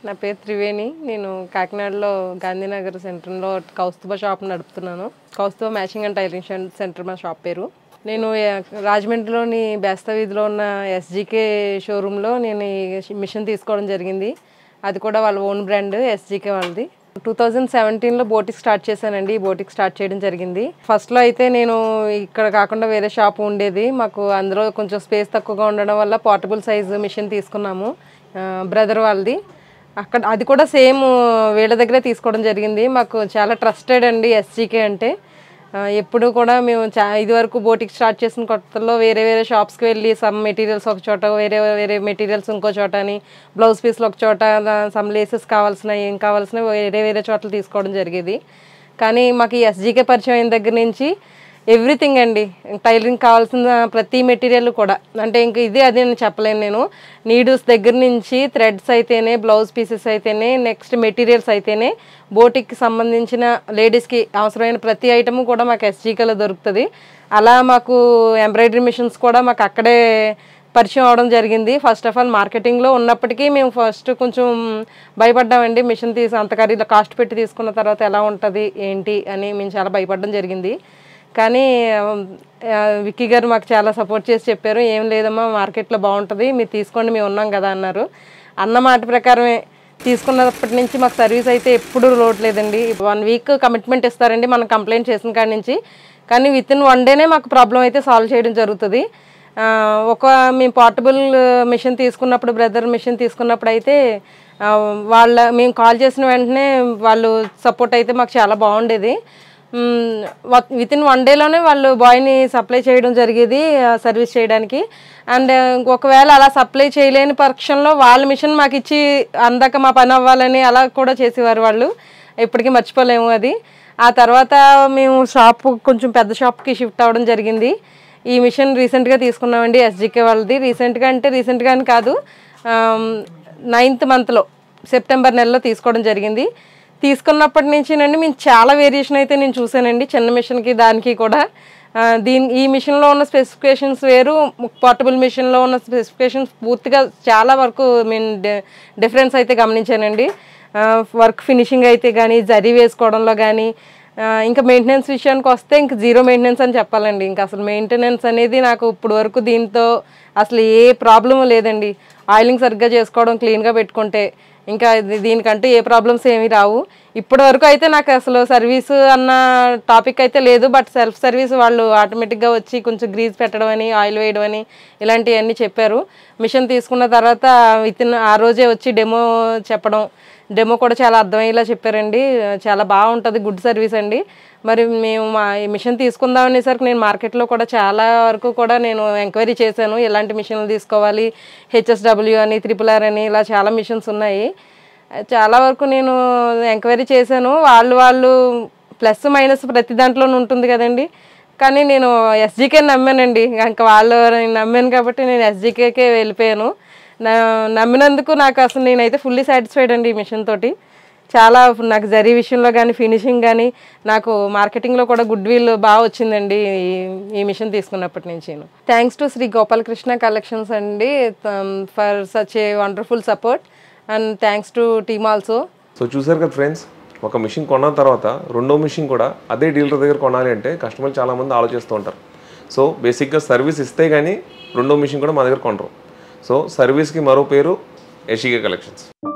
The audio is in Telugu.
నా పేరు త్రివేణి నేను కాకినాడలో గాంధీనగర్ సెంటర్లో కౌస్తుభ షాప్ నడుపుతున్నాను కౌస్తుభ మ్యాచింగ్ అండ్ టైలరింగ్ సెం- సెంటర్ మా షాప్ పేరు నేను ఆ, రాజమండ్రిలోని బేస్త వీధిలో ఉన్న ఎస్జీకే షోరూంలో నేను ఈ మిషన్ తీసుకోవడం జరిగింది అది కూడా వాళ్ళ ఓన్ బ్రాండ్ ఎస్జీకే వాళ్ళది టూ థౌజండ్ సెవెంటీన్లో బోటిక్ స్టార్ట్ చేశానండి ఈ బోటిక్ స్టార్ట్ చేయడం జరిగింది ఫస్ట్లో అయితే నేను ఇక్కడ కాకుండా వేరే షాప్ ఉండేది మాకు అందులో కొంచెం స్పేస్ తక్కువగా ఉండడం వల్ల పోర్టబుల్ సైజు మిషన్ తీసుకున్నాము బ్రదర్ వాళ్ళది అక్కడ అది కూడా సేమ్ వీళ్ళ దగ్గరే తీసుకోవడం జరిగింది మాకు చాలా ట్రస్టెడ్ అండి ఎస్జీకే అంటే ఆ, ఎప్పుడు కూడా మేము చా ఇదివరకు బోటిక్ స్టార్ట్ చేసిన కొత్తలో వేరే వేరే షాప్స్కి వెళ్ళి సమ్ మెటీరియల్స్ ఒక చోట వేరే వేరే మెటీరియల్స్ ఇంకో చోట అని బ్లౌజ్ పీస్లు ఒక చోట సమ్ లేసెస్ కావాల్సిన ఏం కావాల్సిన వేరే వేరే చోట్ల తీసుకోవడం జరిగేది కానీ మాకు ఈ ఎస్జీకే పరిచయం అయిన దగ్గర నుంచి ఎవ్రీథింగ్ అండి టైలరింగ్ కావాల్సిన ప్రతి మెటీరియల్ కూడా అంటే ఇంక ఇది అది అని చెప్పలేను నేను నీడిల్స్ దగ్గర నుంచి థ్రెడ్స్ అయితేనే బ్లౌజ్ పీసెస్ అయితేనే నెక్స్ట్ మెటీరియల్స్ అయితేనే బోటిక్కి సంబంధించిన లేడీస్కి అవసరమైన ప్రతి ఐటమ్ కూడా మాకు ఎస్జీకేలో దొరుకుతుంది అలా మాకు ఎంబ్రాయిడరీ మిషన్స్ కూడా మాకు అక్కడే పరిచయం అవడం జరిగింది ఫస్ట్ ఆఫ్ ఆల్ మార్కెటింగ్లో ఉన్నప్పటికీ మేము ఫస్ట్ కొంచెం భయపడ్డామండి మిషన్ తీసి అంత ఖరీదు కాస్ట్ పెట్టి తీసుకున్న తర్వాత ఎలా ఉంటుంది ఏంటి అని మేము చాలా భయపడడం జరిగింది కానీ ఆ, విక్కీ గారు మాకు చాలా సపోర్ట్ చేసి చెప్పారు ఏం లేదమ్మా మార్కెట్లో బాగుంటుంది మీరు తీసుకోండి మేము ఉన్నాం కదా అన్నారు అన్న మాట ప్రకారమే తీసుకున్నప్పటి నుంచి మాకు సర్వీస్ అయితే ఎప్పుడూ లోటు లేదండి వన్ వీక్ కమిట్మెంట్ ఇస్తారండి మనం కంప్లైంట్ చేసిన కాడి నుంచి కానీ విత్ ఇన్ వన్ డేనే మాకు ప్రాబ్లం అయితే సాల్వ్ చేయడం జరుగుతుంది ఆ, ఒక మేము పోర్టబుల్ మిషన్ తీసుకున్నప్పుడు బ్రదర్ మిషన్ తీసుకున్నప్పుడు అయితే ఆ, వాళ్ళ మేము కాల్ చేసిన వెంటనే వాళ్ళు సపోర్ట్ అయితే మాకు చాలా బాగుండేది విత్ ఇన్ వన్ డేలోనే వాళ్ళు బాయ్ని సప్లై చేయడం జరిగేది సర్వీస్ చేయడానికి అండ్ ఒకవేళ అలా సప్లై చేయలేని పక్షంలో వాళ్ళ మిషన్ మాకు ఇచ్చి అందాక మా పని అవ్వాలని అలా కూడా చేసేవారు వాళ్ళు ఇప్పటికీ మర్చిపోలేము అది ఆ తర్వాత మేము షాప్ కొంచెం పెద్ద షాప్కి షిఫ్ట్ అవ్వడం జరిగింది ఈ మిషన్ రీసెంట్గా తీసుకున్నామండి ఎస్జికే వాళ్ళది రీసెంట్గా అంటే రీసెంట్గా అని కాదు నైన్త్ మంత్లో సెప్టెంబర్ నెలలో తీసుకోవడం జరిగింది తీసుకున్నప్పటి నుంచి నండి మేము చాలా వేరియేషన్ అయితే నేను చూశానండి చిన్న మిషన్కి దానికి కూడా ఆ, దీని ఈ మిషన్లో ఉన్న స్పెసిఫికేషన్స్ వేరు పోర్టబుల్ మిషన్లో ఉన్న స్పెసిఫికేషన్స్ పూర్తిగా చాలా వరకు నేను డిఫరెన్స్ అయితే గమనించానండి వర్క్ ఫినిషింగ్ అయితే కానీ జరీ వేసుకోవడంలో కానీ ఆ, ఇంకా మెయింటెనెన్స్ విషయానికి వస్తే ఇంక జీరో మెయింటెనెన్స్ అని చెప్పాలండి ఇంకా అసలు మెయింటెనెన్స్ అనేది నాకు ఇప్పుడు వరకు దీంతో అసలు ఏ ప్రాబ్లం లేదండి ఆయిలింగ్ సరిగ్గా చేసుకోవడం క్లీన్గా పెట్టుకుంటే ఇంకా ఇది- దీనికంటే ఏ ప్రాబ్లమ్స్ ఏమీ రావు ఇప్పటి వరకు అయితే నాకు అసలు సర్వీస్ అన్న టాపిక్ అయితే లేదు బట్ సెల్ఫ్ సర్వీస్ వాళ్ళు ఆటోమేటిక్గా వచ్చి కొంచెం గ్రీజ్ పెట్టడం అని ఆయిల్ వేయడం అని ఇలాంటివన్నీ చెప్పారు మిషన్ తీసుకున్న తర్వాత విత్ ఇన్ ఆ రోజే వచ్చి డెమో చెప్పడం డెమో కూడా చాలా అర్థమయ్యేలా చెప్పారండి చాలా బాగుంటుంది గుడ్ సర్వీస్ అండి మరి మేము మా ఈ మిషన్ తీసుకుందాం అనేసరికి నేను మార్కెట్లో కూడా చాలా వరకు కూడా నేను ఎంక్వైరీ చేశాను ఎలాంటి మిషన్లు తీసుకోవాలి హెచ్ఎస్డబ్ల్యూ అని త్రిపుల్ ఆర్ అని ఇలా చాలా మిషన్స్ ఉన్నాయి చాలా వరకు నేను ఎంక్వైరీ చేశాను వాళ్ళు వాళ్ళు ప్లస్ మైనస్ ప్రతి దాంట్లోనూ ఉంటుంది కదండి కానీ నేను ఎస్జీకే నమ్మానండి ఇంకా వాళ్ళు నేను నమ్మాను కాబట్టి నేను ఎస్జీకేకే వెళ్ళిపోయాను నా నమ్మినందుకు నాకు అసలు నేనైతే ఫుల్లీ సాటిస్ఫైడ్ అండి ఈ మిషన్ తోటి చాలా నాకు జరీ విషయంలో కానీ ఫినిషింగ్ కానీ నాకు మార్కెటింగ్లో కూడా గుడ్ విల్ బాగా వచ్చిందండి ఈ- ఈ మిషన్ తీసుకున్నప్పటి నుంచి thanks to Shri Gopalakrishna Collections అండి for such a wonderful support and thanks to team also so చూసారు కదా ఫ్రెండ్స్ ఒక మిషన్ కొన్న తర్వాత రెండో మిషన్ కూడా అదే డీలర్ దగ్గర కొనాలి అంటే కస్టమర్లు చాలామంది ఆలోచిస్తూ ఉంటారు సో బేసిక్గా సర్వీస్ ఇస్తే కానీ రెండో మిషన్ కూడా మా దగ్గర కొనరు సో సర్వీస్కి మరో పేరు ఎషిగా కలెక్షన్స్